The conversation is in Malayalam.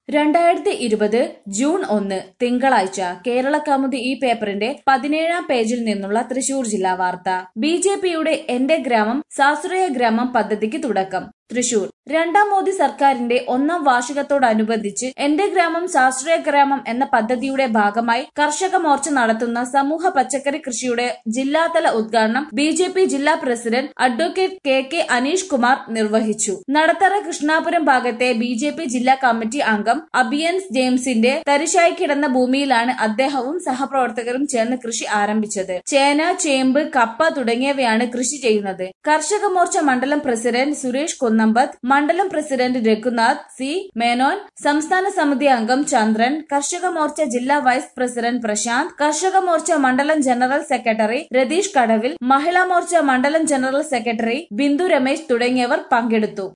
രണ്ടായിരത്തി ഇരുപത് ജൂൺ ഒന്ന് തിങ്കളാഴ്ച കേരള കൗമുദി ഈ പേപ്പറിന്റെ പതിനേഴാം പേജിൽ നിന്നുള്ള തൃശൂർ ജില്ലാ വാർത്ത ബി ജെ പിയുടെ എന്റെ ഗ്രാമം സാശ്രയ ഗ്രാമം പദ്ധതിക്ക് തുടക്കം തൃശൂർ രണ്ടാം മോദി സർക്കാരിന്റെ ഒന്നാം വാർഷികത്തോടനുബന്ധിച്ച് എന്റെ ഗ്രാമം സാശ്രയ ഗ്രാമം എന്ന പദ്ധതിയുടെ ഭാഗമായി കർഷക മോർച്ച നടത്തുന്ന സമൂഹ പച്ചക്കറി കൃഷിയുടെ ജില്ലാതല ഉദ്ഘാടനം ബി ജെ പി ജില്ലാ president advocate K K Aneesh Kumar നിർവഹിച്ചു നടത്തറ കൃഷ്ണാപുരം ഭാഗത്തെ ബി ജെ പി ജില്ലാ കമ്മിറ്റി അംഗം അബിയൻസ് ജെയിംസിന്റെ തരിശായി കിടന്ന ഭൂമിയിലാണ് അദ്ദേഹവും സഹപ്രവർത്തകരും ചേർന്ന് കൃഷി ആരംഭിച്ചത് ചേന ചേമ്പ് കപ്പ തുടങ്ങിയവയാണ് കൃഷി ചെയ്യുന്നത് കർഷക മോർച്ച മണ്ഡലം പ്രസിഡന്റ് സുരേഷ് കുന്നമ്പത്ത് മണ്ഡലം പ്രസിഡന്റ് രഘുനാഥ് സി മേനോൻ സംസ്ഥാന സമിതി അംഗം ചന്ദ്രൻ കർഷക മോർച്ച ജില്ലാ വൈസ് പ്രസിഡന്റ് പ്രശാന്ത് കർഷക മോർച്ച മണ്ഡലം ജനറൽ സെക്രട്ടറി രതീഷ് കടവിൽ മഹിളാ മോർച്ച മണ്ഡലം ജനറൽ സെക്രട്ടറി ബിന്ദു രമേശ് തുടങ്ങിയവർ പങ്കെടുത്തു